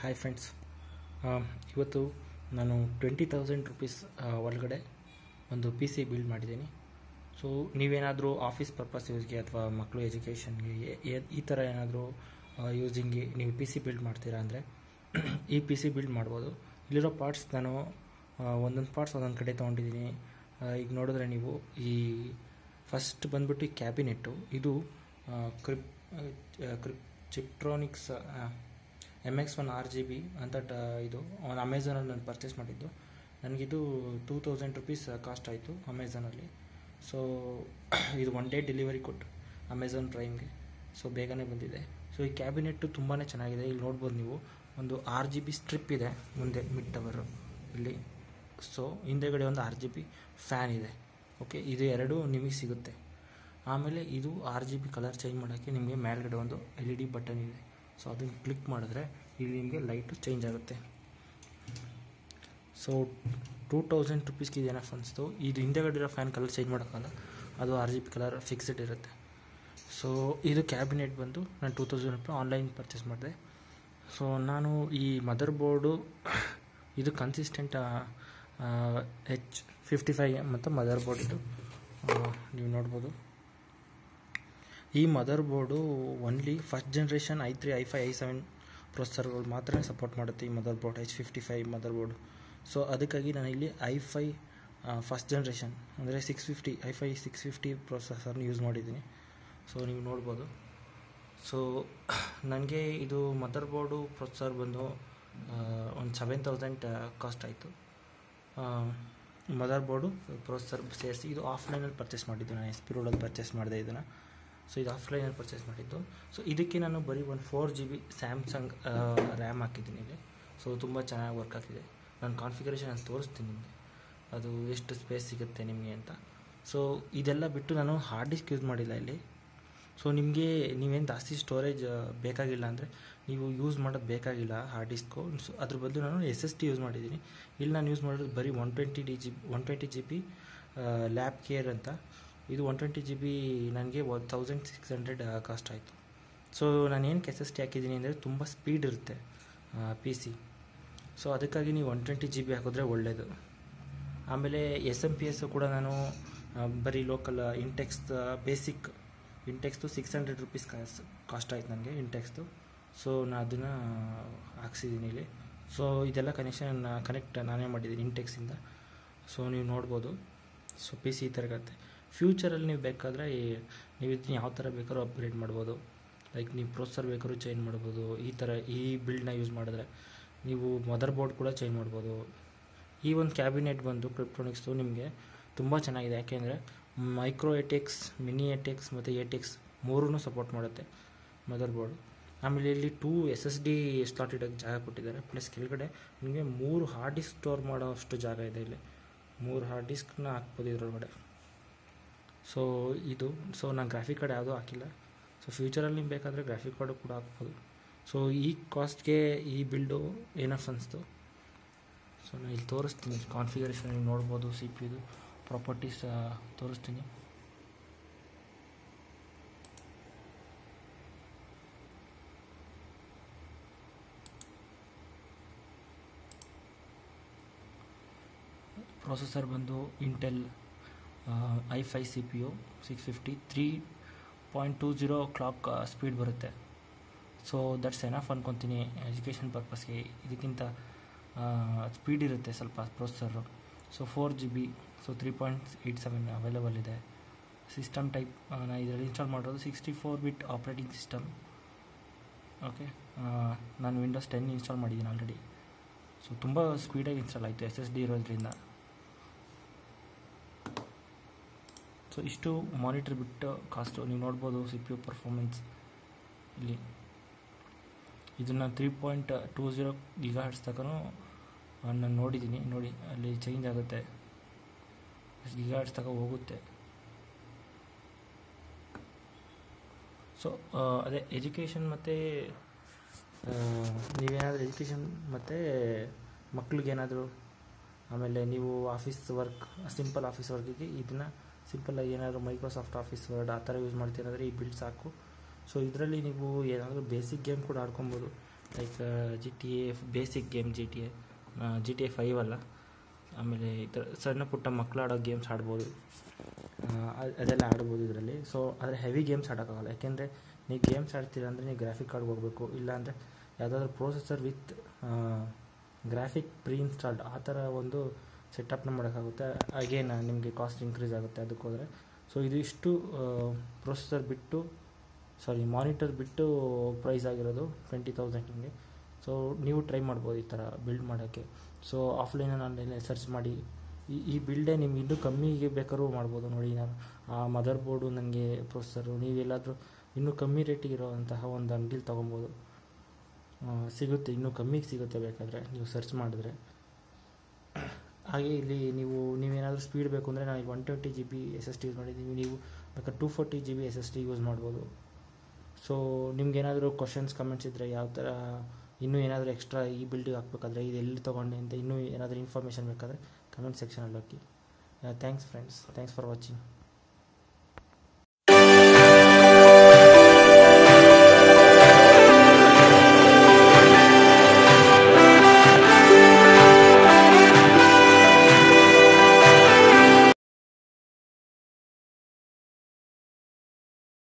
hi friends ಇವತ್ತು ನಾನು twenty thousand rupees ಒಳಗಡೆ ಒಂದು ಪಿ ಸಿ ಬಿಲ್ಡ್ ಮಾಡಿದ್ದೀನಿ ಸೊ ನೀವೇನಾದರೂ ಆಫೀಸ್ ಪರ್ಪಸ್ ಯೂಸ್ಗೆ ಅಥವಾ ಮಕ್ಕಳು ಎಜುಕೇಷನ್ಗೆ ಈ ಥರ ಏನಾದರೂ ಯೂಸಿಂಗ್ಗೆ ನೀವು ಪಿ ಸಿ ಬಿಲ್ಡ್ ಮಾಡ್ತೀರಾ ಅಂದರೆ ಈ ಪಿ ಸಿ ಬಿಲ್ಡ್ ಮಾಡ್ಬೋದು ಇಲ್ಲಿರೋ ಪಾರ್ಟ್ಸ್ ನಾನು ಒಂದೊಂದು ಪಾರ್ಟ್ಸ್ ಒಂದೊಂದು ಕಡೆ ತೊಗೊಂಡಿದ್ದೀನಿ ಈಗ ನೋಡಿದ್ರೆ ನೀವು ಈ ಫಸ್ಟ್ ಬಂದ್ಬಿಟ್ಟು ಈ ಕ್ಯಾಬಿನೆಟ್ಟು ಇದು ಕ್ರಿಪ್ ಕ್ರಿಪ್ ಚಿಪ್ಟ್ರಾನಿಕ್ಸ್ M X one R G B ಅಂತ ಟ ಇದು ಆನ್ ಅಮೆಝಾನಲ್ಲಿ ನಾನು ಪರ್ಚೇಸ್ ಮಾಡಿದ್ದು ನನಗಿದು ಟೂ ತೌಸಂಡ್ ರುಪೀಸ್ ಕಾಸ್ಟ್ ಆಯಿತು ಅಮೆಝಾನಲ್ಲಿ ಸೊ ಇದು ಒನ್ ಡೇ ಡೆಲಿವರಿ ಕೊಟ್ಟು ಅಮೆಝಾನ್ ಪ್ರೈಮ್ಗೆ ಸೊ ಬೇಗನೆ ಬಂದಿದೆ ಸೊ ಈ ಕ್ಯಾಬಿನೆಟ್ಟು ತುಂಬಾ ಚೆನ್ನಾಗಿದೆ ಇಲ್ಲಿ ನೋಡ್ಬೋದು ನೀವು ಒಂದು ಆರ್ ಜಿ ಬಿ ಸ್ಟ್ರಿಪ್ ಇದೆ ಮುಂದೆ ಮಿಡ್ ಟವರು ಇಲ್ಲಿ ಸೊ ಹಿಂದೆಗಡೆ ಒಂದು ಆರ್ ಜಿ ಬಿ ಫ್ಯಾನ್ ಇದೆ ಓಕೆ ಇದು ಎರಡು ನಿಮಗೆ ಸಿಗುತ್ತೆ ಆಮೇಲೆ ಇದು R G B colour change ಮಾಡೋಕ್ಕೆ ನಿಮಗೆ ಮೇಲ್ಗಡೆ ಒಂದು ಎಲ್ ಇ ಡಿ ಬಟನ್ ಇದೆ ಸೊ ಅದನ್ನು ಕ್ಲಿಕ್ ಮಾಡಿದ್ರೆ ಇಲ್ಲಿ ನಿಮಗೆ ಲೈಟು ಚೇಂಜ್ ಆಗುತ್ತೆ ಸೊ ಟೂ ತೌಸಂಡ್ ರುಪೀಸ್ಗೆ ಇದು ಏನಪ್ಪ ಅನಿಸ್ತು ಇದು ಹಿಂದೆಗಡೆ ಇರೋ ಫ್ಯಾನ್ ಕಲರ್ ಚೇಂಜ್ ಮಾಡೋಕ್ಕಲ್ಲ ಅದು R G B colour fixed ಇರುತ್ತೆ ಸೊ ಇದು ಕ್ಯಾಬಿನೆಟ್ ಬಂದು ನಾನು two thousand rupees online purchase ಮಾಡಿದೆ ಸೊ ನಾನು ಈ ಮದರ್ ಬೋರ್ಡು ಇದು ಕನ್ಸಿಸ್ಟೆಂಟ್ ಹೆಚ್ ಫಿಫ್ಟಿ ಫೈ ಮತ್ತು ಮದರ್ ಬೋರ್ಡ್ ಇದು ನೀವು ನೋಡ್ಬೋದು ಈ motherboard only first generation i three i five i seven ಪ್ರೊಸೆಸರ್ಗಳು ಮಾತ್ರ ಸಪೋರ್ಟ್ ಮಾಡುತ್ತೆ ಈ motherboard H fifty five motherboard so ಅದಕ್ಕಾಗಿ ನಾನು ಇಲ್ಲಿ ಐ ಫೈ ಫಸ್ಟ್ ಜನ್ರೇಷನ್ ಅಂದರೆ six fifty i five six fifty ಪ್ರೊಸೆಸರ್ನ ಯೂಸ್ ಮಾಡಿದ್ದೀನಿ ಸೊ ನೀವು ನೋಡ್ಬೋದು ಸೊ ನನಗೆ ಇದು ಮದರ್ ಬೋರ್ಡು ಪ್ರೊಸೆಸರ್ ಬಂದು ಒಂದು ಸೆವೆನ್ ತೌಸಂಡ್ ಕಾಸ್ಟ್ ಆಯಿತು ಮದರ್ ಬೋರ್ಡು ಪ್ರೊಸೆಸರ್ ಸೇರಿಸಿ ಇದು ಆಫ್ಲೈನಲ್ಲಿ ಪರ್ಚೇಸ್ ಮಾಡಿದ್ದು ನಾನು ಎಸ್ ಪಿ ರೋಡಲ್ಲಿ ಪರ್ಚೇಸ್ ಮಾಡಿದೆ ಇದನ್ನು ಸೊ ಇದು ಆಫ್ಲೈನಲ್ಲಿ ಪರ್ಚೇಸ್ ಮಾಡಿದ್ದು ಸೊ ಇದಕ್ಕೆ ನಾನು ಬರೀ ಒಂದು four G B Samsung RAM ಹಾಕಿದ್ದೀನಿ ಇಲ್ಲಿ ಸೊ ತುಂಬ ಚೆನ್ನಾಗಿ ವರ್ಕ್ ಆಗ್ತಿದೆ ನಾನು ಕಾನ್ಫಿಗರೇಷನ್ ನಾನು ತೋರಿಸ್ತೀನಿ ನಿಮಗೆ ಅದು ಎಷ್ಟು ಸ್ಪೇಸ್ ಸಿಗುತ್ತೆ ನಿಮಗೆ ಅಂತ ಸೊ ಇದೆಲ್ಲ ಬಿಟ್ಟು ನಾನು ಹಾರ್ಡ್ ಡಿಸ್ಕ್ ಯೂಸ್ ಮಾಡಿಲ್ಲ ಇಲ್ಲಿ ಸೊ ನಿಮಗೆ ನೀವೇನು ಜಾಸ್ತಿ ಸ್ಟೋರೇಜ್ ಬೇಕಾಗಿಲ್ಲ ಅಂದರೆ ನೀವು ಯೂಸ್ ಮಾಡೋದು ಬೇಕಾಗಿಲ್ಲ ಹಾರ್ಡ್ ಡಿಸ್ಕು ಸೊ ಅದ್ರ ಬದಲು ನಾನು ಎಸ್ ಎಸ್ ಟಿ ಯೂಸ್ ಮಾಡಿದ್ದೀನಿ ಇಲ್ಲಿ ನಾನು ಯೂಸ್ ಮಾಡೋದು ಬರೀ one twenty D G one twenty G B lab care ಅಂತ ಇದು ಒನ್ ಟ್ವೆಂಟಿ ಜಿ ಬಿ ನನಗೆ one thousand six hundred cost ಆಯಿತು ಸೊ ನಾನು ಏನಕ್ಕೆ ಎಸ್ ಎಸ್ ಟಿ ಹಾಕಿದ್ದೀನಿ ಅಂದರೆ ತುಂಬ ಸ್ಪೀಡ್ ಇರುತ್ತೆ ಪಿ ಸಿ ಸೊ ಅದಕ್ಕಾಗಿ ನೀವು ಒನ್ ಟ್ವೆಂಟಿ ಜಿ ಬಿ ಹಾಕಿದ್ರೆ ಒಳ್ಳೆಯದು ಆಮೇಲೆ ಎಸ್ ಎಮ್ ಪಿ ಎಸ್ಸು ಕೂಡ ನಾನು ಬರೀ ಲೋಕಲ್ ಇಂಟೆಕ್ಸ್ ಬೇಸಿಕ್ ಇಂಟೆಕ್ಸ್ದು ಸಿಕ್ಸ್ ಹಂಡ್ರೆಡ್ ರುಪೀಸ್ ಕಾಸ್ ಕಾಸ್ಟ್ ಆಯ್ತು ನನಗೆ ಇಂಟೆಕ್ಸ್ದು ಸೊ ನಾನು ಅದನ್ನು ಹಾಕ್ಸಿದ್ದೀನಿ ಇಲ್ಲಿ ಸೊ ಇದೆಲ್ಲ ಕನೆಕ್ಷನ್ ಕನೆಕ್ಟ್ ನಾನೇ ಮಾಡಿದ್ದೀನಿ ಇಂಟೆಕ್ಸಿಂದ ಸೊ ನೀವು ನೋಡ್ಬೋದು ಸೊ ಪಿ ಸಿ ಈ ಥರ ಇರುತ್ತೆ ಫ್ಯೂಚರಲ್ಲಿ ನೀವು ಬೇಕಾದರೆ ನೀವು ಇದನ್ನ ಯಾವ ಥರ ಬೇಕಾದ್ರೂ ಅಪ್ಗ್ರೇಡ್ ಮಾಡ್ಬೋದು ಲೈಕ್ ನೀವು ಪ್ರೊಸೆಸರ್ ಬೇಕಾದ್ರೂ ಚೇಂಜ್ ಮಾಡ್ಬೋದು ಈ ಥರ ಈ ಬಿಲ್ಡ್ನ ಯೂಸ್ ಮಾಡಿದ್ರೆ ನೀವು ಮದರ್ ಬೋರ್ಡ್ ಕೂಡ ಚೇಂಜ್ ಮಾಡ್ಬೋದು ಈ ಒಂದು ಕ್ಯಾಬಿನೆಟ್ ಬಂದು ಕ್ರಿಪ್ಟ್ರಾನಿಕ್ಸ್ದು ನಿಮಗೆ ತುಂಬ ಚೆನ್ನಾಗಿದೆ ಯಾಕೆಂದರೆ ಮೈಕ್ರೋ ಎಟೆಕ್ಸ್ ಮಿನಿ ಎಟೆಕ್ಸ್ ಮತ್ತು ಎಟೆಕ್ಸ್ ಮೂರೂ ಸಪೋರ್ಟ್ ಮಾಡುತ್ತೆ ಮದರ್ ಬೋರ್ಡು ಆಮೇಲೆ ಇಲ್ಲಿ two S S D slot ಇಡೋಕ್ಕೆ ಜಾಗ ಕೊಟ್ಟಿದ್ದಾರೆ ಪ್ಲಸ್ ಕೆಳಗಡೆ ನಿಮಗೆ ಮೂರು ಹಾರ್ಡ್ ಡಿಸ್ಕ್ ಸ್ಟೋರ್ ಮಾಡೋ ಅಷ್ಟು ಜಾಗ ಇದೆ ಇಲ್ಲಿ ಮೂರು ಹಾರ್ಡ್ ಡಿಸ್ಕ್ನ ಹಾಕ್ಬೋದು ಇದರೊಳಗಡೆ ಸೊ ಇದು ಸೊ ನಾನು ಗ್ರಾಫಿಕ್ ಕಾರ್ಡ್ ಯಾವುದೂ ಹಾಕಿಲ್ಲ ಸೊ ಫ್ಯೂಚರಲ್ಲಿ ನಿಮ್ಗೆ ಬೇಕಾದರೆ ಗ್ರಾಫಿಕ್ ಕಾರ್ಡು ಕೂಡ ಹಾಕ್ಬೋದು ಸೊ ಈ ಕಾಸ್ಟ್ಗೆ ಈ ಬಿಲ್ಡು ಏನಫ್ ಅನಿಸ್ತು ಸೊ ನಾನು ಇಲ್ಲಿ ತೋರಿಸ್ತೀನಿ ಕಾನ್ಫಿಗರೇಷನ್ ನೀವು ನೋಡ್ಬೋದು ಸಿ ಪಿ ಇದು ಪ್ರಾಪರ್ಟೀಸ್ ತೋರಿಸ್ತೀನಿ ಪ್ರೊಸೆಸರ್ ಬಂದು Intel i five C P U six fifty three point two zero clock speed ಬರುತ್ತೆ ಸೊ ದಟ್ಸ್ ಎನಫ್ ಅನ್ಕೊತೀನಿ ಎಜುಕೇಷನ್ ಪರ್ಪಸ್ಗೆ ಇದಕ್ಕಿಂತ ಸ್ಪೀಡ್ ಇರುತ್ತೆ ಸ್ವಲ್ಪ processor so four G B so three point eight seven available ಇದೆ system type ನಾನು ಇದರಲ್ಲಿ install ಮಾಡಿರೋದು sixty four bit operating system okay ನಾನು ವಿಂಡೋಸ್ ಟೆನ್ ಇನ್ಸ್ಟಾಲ್ ಮಾಡಿದ್ದೀನಿ ಆಲ್ರೆಡಿ ಸೊ ತುಂಬ ಸ್ಪೀಡಾಗಿ ಇನ್ಸ್ಟಾಲ್ ಆಯಿತು ಎಸ್ ಎಸ್ ಡಿ ಇರೋದ್ರಿಂದ ಸೊ ಇಷ್ಟು ಮಾನಿಟರ್ ಬಿಟ್ಟು ಕಾಸ್ಟು ನೀವು ನೋಡ್ಬೋದು ಸಿ ಪಿ ಯು ಪರ್ಫಾರ್ಮೆನ್ಸ್ ಇಲ್ಲಿ ಇದನ್ನು three point two zero gigahertz ತನಕ ನಾನು ನೋಡಿದ್ದೀನಿ ನೋಡಿ ಅಲ್ಲಿ ಚೇಂಜ್ ಆಗುತ್ತೆ ಗಿಗಾ ಹರ್ಟ್ಸ್ ತನಕ ಹೋಗುತ್ತೆ ಸೊ ಅದೇ ಎಜುಕೇಷನ್ ಮತ್ತು ನೀವೇನಾದರೂ ಎಜುಕೇಷನ್ ಮತ್ತು ಮಕ್ಳಿಗೇನಾದರೂ ಆಮೇಲೆ ನೀವು ಆಫೀಸ್ ವರ್ಕ್ ಸಿಂಪಲ್ ಆಫೀಸ್ ವರ್ಕಿಗೆ ಇದನ್ನು ಸಿಂಪಲ್ಲಾಗಿ ಏನಾದರೂ ಮೈಕ್ರೋಸಾಫ್ಟ್ ಆಫೀಸ್ ವರ್ಡ್ ಆ ಥರ ಯೂಸ್ ಮಾಡ್ತೀರಂದರೆ ಈ ಬಿಲ್ಡ್ ಸಾಕು ಸೊ ಇದರಲ್ಲಿ ನೀವು ಏನಾದರೂ ಬೇಸಿಕ್ ಗೇಮ್ ಕೂಡ ಆಡ್ಕೊಬೋದು like G T A basic game G T A G T A five ಅಲ್ಲ ಆಮೇಲೆ ಈ ಥರ ಸಣ್ಣ ಪುಟ್ಟ ಮಕ್ಕಳು ಆಡೋ ಗೇಮ್ಸ್ ಆಡ್ಬೋದು ಆ, ಅದ್- ಅದೆಲ್ಲ ಆಡ್ಬೋದು ಇದರಲ್ಲಿ ಸೊ ಆದರೆ ಹೆವಿ ಗೇಮ್ಸ್ ಆಡೋಕ್ಕಾಗಲ್ಲ ಯಾಕೆಂದರೆ ನೀವು ಗೇಮ್ಸ್ ಆಡ್ತೀರ ಅಂದರೆ ನೀವು ಗ್ರಾಫಿಕ್ ಕಾರ್ಡ್ ಹೋಗಬೇಕು ಇಲ್ಲಾಂದರೆ ಯಾವುದಾದ್ರೂ processor with graphic preinstalled ಆ ಥರ ಒಂದು ಸೆಟಪ್ನ ಮಾಡೋಕ್ಕಾಗುತ್ತೆ ಅಗೇನ್ ನಿಮಗೆ ಕಾಸ್ಟ್ ಇನ್ಕ್ರೀಸ್ ಆಗುತ್ತೆ ಅದಕ್ಕೆ ಹೋದರೆ ಸೊ ಇದು ಇಷ್ಟು ಪ್ರೊಸೆಸರ್ ಬಿಟ್ಟು ಸಾರಿ ಮಾನಿಟರ್ ಬಿಟ್ಟು ಪ್ರೈಸ್ ಆಗಿರೋದು ಟ್ವೆಂಟಿ ತೌಸಂಡ್ಗೆ ಸೊ ನೀವು ಟ್ರೈ ಮಾಡ್ಬೋದು ಈ ಥರ ಬಿಲ್ಡ್ ಮಾಡೋಕ್ಕೆ ಸೊ ಆಫ್ಲೈನಲ್ಲಿ ಆನ್ಲೈನಲ್ಲಿ ಸರ್ಚ್ ಮಾಡಿ ಈ ಈ ಬಿಲ್ಡೇ ನಿಮ್ಗೆ ಇನ್ನೂ ಕಮ್ಮಿಗೆ ಬೇಕಾದ್ರೂ ಮಾಡ್ಬೋದು ನೋಡಿ ನಾನು ಆ ಮದರ್ ಬೋರ್ಡು ನನಗೆ ಪ್ರೊಸೆಸರು ನೀವೆಲ್ಲಾದರೂ ಇನ್ನೂ ಕಮ್ಮಿ ರೇಟಿಗೆ ಇರೋವಂತಹ ಒಂದು ಅಂಗಡಿಲಿ ತೊಗೊಬೋದು ಆ, ಸಿಗುತ್ತೆ ಇನ್ನೂ ಕಮ್ಮಿಗೆ ಸಿಗುತ್ತೆ ಬೇಕಾದರೆ ನೀವು ಸರ್ಚ್ ಮಾಡಿದ್ರೆ ಹಾಗೆ ಇಲ್ಲಿ ನೀವು ನೀವೇನಾದರೂ ಸ್ಪೀಡ್ ಬೇಕು ಅಂದರೆ ನಾನು one twenty G B S S T use ಮಾಡಿದ್ದೀವಿ ನೀವು ಬೇಕಾದ್ರೆ two forty G B S S T use ಮಾಡ್ಬೋದು ಸೊ ನಿಮ್ಗೇನಾದರೂ ಕ್ವಶನ್ಸ್ ಕಮೆಂಟ್ಸ್ ಇದ್ದರೆ ಯಾವ ಥರ ಇನ್ನೂ ಏನಾದರೂ ಎಕ್ಸ್ಟ್ರಾ ಈ ಬಿಲ್ಡಿಗೆ ಹಾಕ್ಬೇಕಾದ್ರೆ ಇದು ಎಲ್ಲಿ ತೊಗೊಂಡೆ ಅಂತ ಇನ್ನೂ ಏನಾದರೂ ಇನ್ಫಾರ್ಮೇಷನ್ ಬೇಕಾದರೆ ಕಮೆಂಟ್ ಸೆಕ್ಷನಲ್ಲಿ ಹಾಕಿ thanks friends thanks for watching